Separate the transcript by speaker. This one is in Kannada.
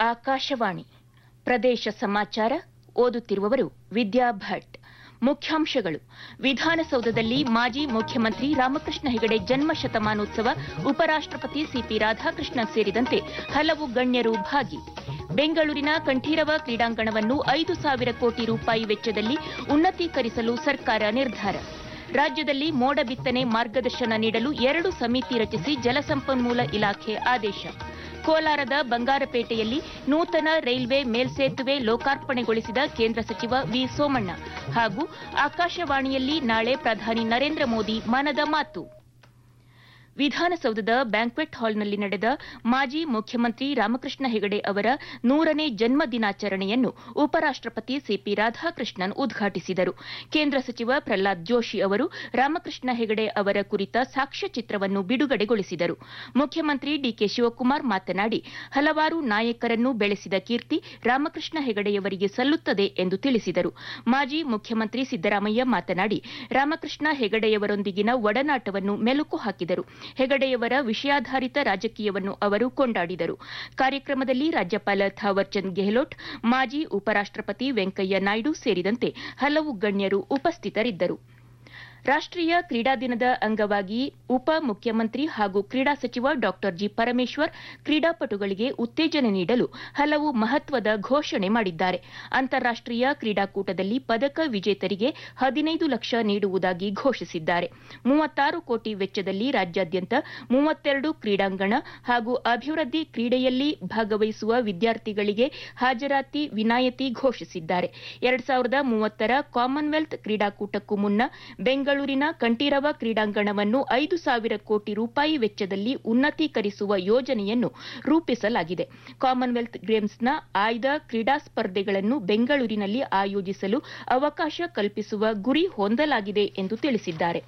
Speaker 1: ಆಕಾಶವಾಣಿ ಪ್ರದೇಶ ಸಮಾಚಾರ ಓದುತ್ತಿರುವವರು ವಿದ್ಯಾ ಭಟ್ ಮುಖ್ಯಾಂಶಗಳು ವಿಧಾನಸೌಧದಲ್ಲಿ ಮಾಜಿ ಮುಖ್ಯಮಂತ್ರಿ ರಾಮಕೃಷ್ಣ ಹೆಗಡೆ ಜನ್ಮ ಶತಮಾನೋತ್ಸವ ಉಪರಾಷ್ಟಪತಿ ಸಿಪಿ ರಾಧಾಕೃಷ್ಣನ್ ಸೇರಿದಂತೆ ಹಲವು ಗಣ್ಯರು ಭಾಗಿ ಬೆಂಗಳೂರಿನ ಕಂಠೀರವ ಕ್ರೀಡಾಂಗಣವನ್ನು ಐದು ಸಾವಿರ ಕೋಟಿ ರೂಪಾಯಿ ವೆಚ್ಚದಲ್ಲಿ ಉನ್ನತೀಕರಿಸಲು ಸರ್ಕಾರ ನಿರ್ಧಾರ ರಾಜ್ಯದಲ್ಲಿ ಮೋಡ ಬಿತ್ತನೆ ಮಾರ್ಗದರ್ಶನ ನೀಡಲು ಎರಡು ಸಮಿತಿ ರಚಿಸಿ ಜಲಸಂಪನ್ಮೂಲ ಇಲಾಖೆ ಆದೇಶ ಕೋಲಾರದ ಬಂಗಾರಪೇಟೆಯಲ್ಲಿ ನೂತನ ರೈಲ್ವೆ ಮೇಲ್ಸೇತುವೆ ಲೋಕಾರ್ಪಣೆಗೊಳಿಸಿದ ಕೇಂದ್ರ ಸಚಿವ ವಿ ಸೋಮಣ್ಣ ಹಾಗೂ ಆಕಾಶವಾಣಿಯಲ್ಲಿ ನಾಳೆ ಪ್ರಧಾನಿ ನರೇಂದ್ರ ಮೋದಿ ಮನದ ಮಾತು ವಿಧಾನಸೌಧದ ಬ್ಯಾಂಕ್ವೆಟ್ ಹಾಲ್ನಲ್ಲಿ ನಡೆದ ಮಾಜಿ ಮುಖ್ಯಮಂತ್ರಿ ರಾಮಕೃಷ್ಣ ಹೆಗಡೆ ಅವರ ನೂರನೇ ಜನ್ಮ ದಿನಾಚರಣೆಯನ್ನು ಉಪರಾಷ್ಟಪತಿ ಸಿಪಿ ರಾಧಾಕೃಷ್ಣನ್ ಉದ್ಘಾಟಿಸಿದರು ಕೇಂದ್ರ ಸಚಿವ ಪ್ರಹ್ಲಾದ್ ಜೋಶಿ ಅವರು ರಾಮಕೃಷ್ಣ ಹೆಗಡೆ ಅವರ ಕುರಿತ ಸಾಕ್ಷ್ಯಚಿತ್ರವನ್ನು ಬಿಡುಗಡೆಗೊಳಿಸಿದರು ಮುಖ್ಯಮಂತ್ರಿ ಡಿಕೆ ಶಿವಕುಮಾರ್ ಮಾತನಾಡಿ ಹಲವಾರು ನಾಯಕರನ್ನು ಬೆಳೆಸಿದ ಕೀರ್ತಿ ರಾಮಕೃಷ್ಣ ಹೆಗಡೆಯವರಿಗೆ ಸಲ್ಲುತ್ತದೆ ಎಂದು ತಿಳಿಸಿದರು ಮಾಜಿ ಮುಖ್ಯಮಂತ್ರಿ ಸಿದ್ದರಾಮಯ್ಯ ಮಾತನಾಡಿ ರಾಮಕೃಷ್ಣ ಹೆಗಡೆಯವರೊಂದಿಗಿನ ಒಡನಾಟವನ್ನು ಮೆಲುಕು ಹಾಕಿದರು ಹೆಗಡೆಯವರ ವಿಷಯಾಧಾರಿತ ರಾಜಕೀಯವನ್ನು ಅವರು ಕೊಂಡಾಡಿದರು ಕಾರ್ಯಕ್ರಮದಲ್ಲಿ ರಾಜ್ಯಪಾಲ ಥಾವರ್ಚಂದ್ ಗೆಹ್ಲೋಟ್ ಮಾಜಿ ಉಪರಾಷ್ಟಪತಿ ವೆಂಕಯ್ಯ ನಾಯ್ಡು ಸೇರಿದಂತೆ ಹಲವು ಗಣ್ಯರು ಉಪಸ್ಥಿತರಿದ್ದರು ರಾಷ್ಟೀಯ ಕ್ರೀಡಾ ದಿನದ ಅಂಗವಾಗಿ ಉಪ ಮುಖ್ಯಮಂತ್ರಿ ಹಾಗೂ ಕ್ರೀಡಾ ಸಚಿವ ಡಾ ಜಿ ಪರಮೇಶ್ವರ್ ಕ್ರೀಡಾಪಟುಗಳಿಗೆ ಉತ್ತೇಜನ ನೀಡಲು ಹಲವು ಮಹತ್ವದ ಘೋಷಣೆ ಮಾಡಿದ್ದಾರೆ ಅಂತಾರಾಷ್ಟೀಯ ಕ್ರೀಡಾಕೂಟದಲ್ಲಿ ಪದಕ ವಿಜೇತರಿಗೆ ಹದಿನೈದು ಲಕ್ಷ ನೀಡುವುದಾಗಿ ಘೋಷಿಸಿದ್ದಾರೆ ಮೂವತ್ತಾರು ಕೋಟಿ ವೆಚ್ಚದಲ್ಲಿ ರಾಜ್ಯಾದ್ಯಂತ ಮೂವತ್ತೆರಡು ಕ್ರೀಡಾಂಗಣ ಹಾಗೂ ಅಭಿವೃದ್ಧಿ ಕ್ರೀಡೆಯಲ್ಲಿ ಭಾಗವಹಿಸುವ ವಿದ್ಯಾರ್ಥಿಗಳಿಗೆ ಹಾಜರಾತಿ ವಿನಾಯಿತಿ ಘೋಷಿಸಿದ್ದಾರೆ ಎರಡ್ ಸಾವಿರದ ಮೂವತ್ತರ ಕಾಮನ್ವೆಲ್ತ್ ಕ್ರೀಡಾಕೂಟಕ್ಕೂ ಮುನ್ನ ಬೆಂಗಳೂರಿನ ಕಂಠೀರವ ಕ್ರೀಡಾಂಗಣವನ್ನು ಐದು ಸಾವಿರ ಕೋಟಿ ರೂಪಾಯಿ ವೆಚ್ಚದಲ್ಲಿ ಉನ್ನತೀಕರಿಸುವ ಯೋಜನೆಯನ್ನು ರೂಪಿಸಲಾಗಿದೆ ಕಾಮನ್ವೆಲ್ತ್ ಗೇಮ್ಸ್ನ ಆಯ್ದ ಕ್ರೀಡಾ ಸ್ಪರ್ಧೆಗಳನ್ನು ಬೆಂಗಳೂರಿನಲ್ಲಿ ಆಯೋಜಿಸಲು ಅವಕಾಶ ಕಲ್ಪಿಸುವ ಗುರಿ ಹೊಂದಲಾಗಿದೆ ಎಂದು ತಿಳಿಸಿದ್ದಾರೆ